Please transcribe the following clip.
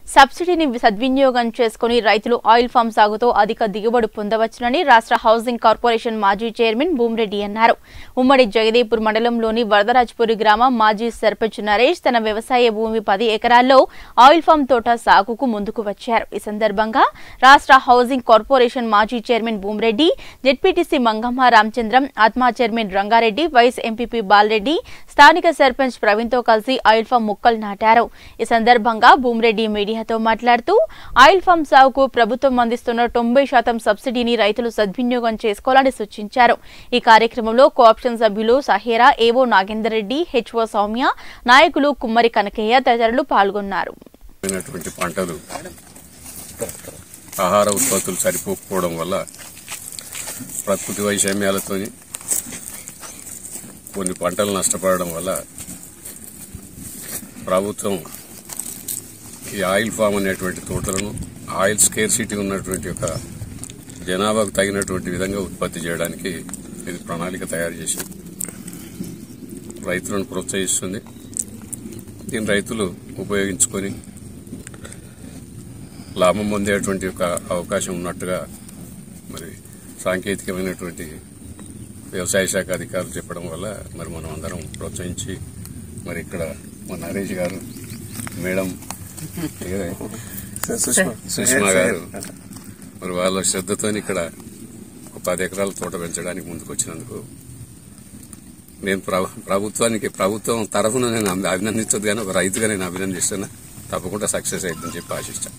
సబ్సిడీని సద్వినియోగం చేసుకుని రైతులు ఆయిల్ ఫామ్ సాగుతో అధిక దిగుబడి పొందవచ్చునని రాష్ట్ర హౌసింగ్ కార్పొరేషన్ మాజీ చైర్మన్ భూమిరెడ్డి అన్నారు ఉమ్మడి జగదీపూర్ మండలంలోని వరదరాజ్పురి గ్రామం మాజీ సర్పంచ్ నరేష్ తన వ్యవసాయ భూమి పది ఎకరాల్లో ఆయిల్ ఫామ్ తోట సాగుకు ముందుకు వచ్చారు ఈ సందర్భంగా రాష్ట్ర హౌసింగ్ కార్పొరేషన్ మాజీ చైర్మన్ భూమిరెడ్డి జెడ్పీటీసీ మంగమ్మ రామచంద్రం ఆత్మా chairman Rangareddy vice MPP Balareddy స్థానిక సర్పంచ్ ప్రవీణ్తో కలిసి ఆయిల్ ఫామ్ మొక్కలు నాటారు ఈ సందర్భంగా భూమిరెడ్డి మీడియాతో మాట్లాడుతూ ఆయిల్ ఫామ్ సాగుకు ప్రభుత్వం అందిస్తున్న తొంభై శాతం సబ్సిడీని రైతులు సద్వినియోగం చేసుకోవాలని సూచించారు ఈ కార్యక్రమంలో కోఆప్షన్ సభ్యులు సహేరా ఏవో నాగేందర్ రెడ్డి హెచ్ఓ సౌమ్య నాయకులు కుమ్మరి కనకయ్య తదితరులు పాల్గొన్నారు అయినటువంటి పంటలు ఆహార ఉత్పత్తులు సరిపోకపోవడం వల్ల ప్రకృతి వైషమ్యాలతో కొన్ని పంటలు నష్టపడడం వల్ల ప్రభుత్వం ఈ ఆయిల్ ఫామ్ అనేటువంటి తోటలను ఆయిల్ స్కేర్సిటీ ఉన్నటువంటి ఒక జనాభాకు తగినటువంటి విధంగా ఉత్పత్తి చేయడానికి ఇది ప్రణాళిక తయారు చేసి రైతులను ప్రోత్సహిస్తుంది దీన్ని రైతులు ఉపయోగించుకొని లాభం పొందేటువంటి ఒక అవకాశం ఉన్నట్టుగా మరి సాంకేతికమైనటువంటి వ్యవసాయ శాఖ అధికారులు చెప్పడం వల్ల మరి మనం అందరం ప్రోత్సహించి మరి ఇక్కడ మా నరేష్ గారు మేడం ఏ- సుష్మా గారు మరి వాళ్ళ శ్రద్ధతో ఇక్కడ ఒక పది ఎకరాల తోట పెంచడానికి ముందుకు వచ్చినందుకు నేను ప్రభు- ప్రభుత్వానికి ప్రభుత్వం తరఫున నేను అభి- అభినందించదు కానీ ఒక రైతుగా నేను అభినందిస్తున్నా తప్పకుండా సక్సెస్ అవుతుందని చెప్పి ఆశిస్తాను